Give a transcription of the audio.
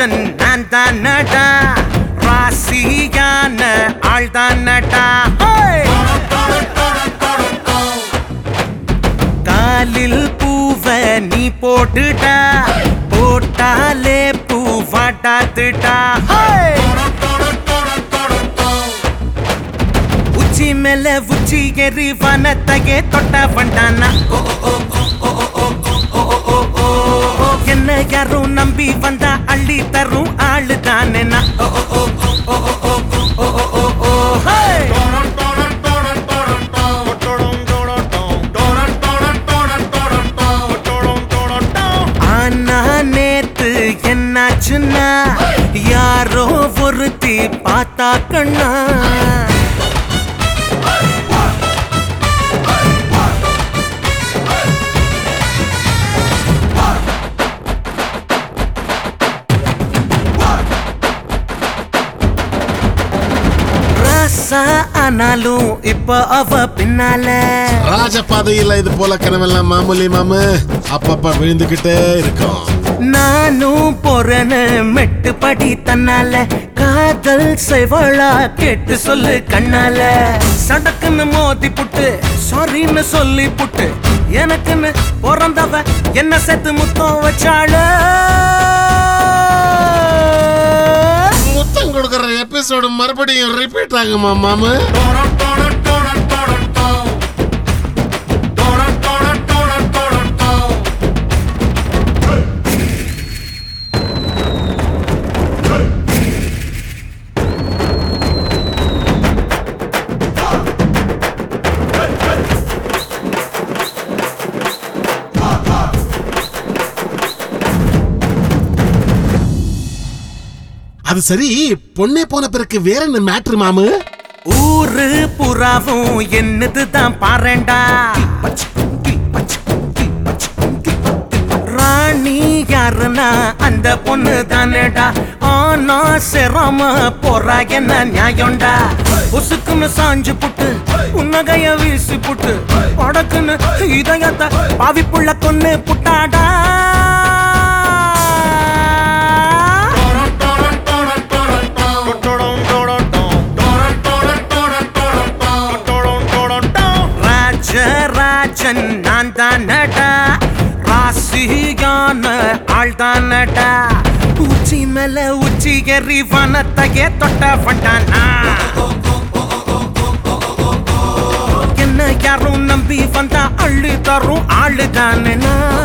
ராஜன் நான் தான் நடா ராசியான ஆள் தான் நடா காலில் பூவ நீ போட்டுடா போட்டாலே பூவாட்டாத்துடா உச்சி மேல உச்சி எரி வனத்தையே தொட்ட வண்டானா ஓ, ஓ, ஓ, ஓ, ஓ, ஓ, ஓ, ஓ, ஓ, ஓ. என்ன யாரும் நம்பி வந்தா அள்ளி தரும் ஆளு தானே நான். ஓ, ஓ, ஓ, ஓ, ஓ, ஓ, ஓ, ஓ, ஓ, ஓ, ஹே! ஆனா நேத்து என்னாச்சுன்னா யாரோ ஒருத்தி பார்த்தா கண்ணா ராசா ஆனாலும் இப்ப அவ பின்னால ராஜபாதையில இது போல கனவெல்லாம் மாமூலி மாமு அப்பப்ப விழுந்துகிட்டே இருக்கும் நானும் போறேன்னு மெட்டு படி தன்னால காதல் செய்வளா கேட்டு சொல்லு கண்ணால சடக்குன்னு மோதி புட்டு சாரின்னு சொல்லி புட்டு எனக்குன்னு பிறந்தவ என்ன செத்து முத்தம் வச்சாளு முத்தம் கொடுக்கற எபிசோடு மறுபடியும் ரிப்பீட் ஆகுமா மாமு அது சரி பொண்ணே போன பிறகு வேற என்ன மேட்ரு மாமு ஊரு புறாவும் என்னதுதான் பாருண்டா ராணி யாருன்னா அந்த பொண்ணு தானேடா ஆனா சிரம போறா என்ன நியாயம்டா உசுக்குன்னு சாஞ்சு புட்டு உன்னகைய வீசி புட்டு படக்குன்னு இதயத்தை பாவிப்புள்ள கொன்னு புட்டாடா ராஜராஜன் நான் தானடா ராசியான ஆள் தானடா உச்சி மேல உச்சி எறி வனத்தையே தொட்ட வண்டானா என்ன யாரும் நம்பி வந்தா அள்ளு தரும் ஆளு தானே நான்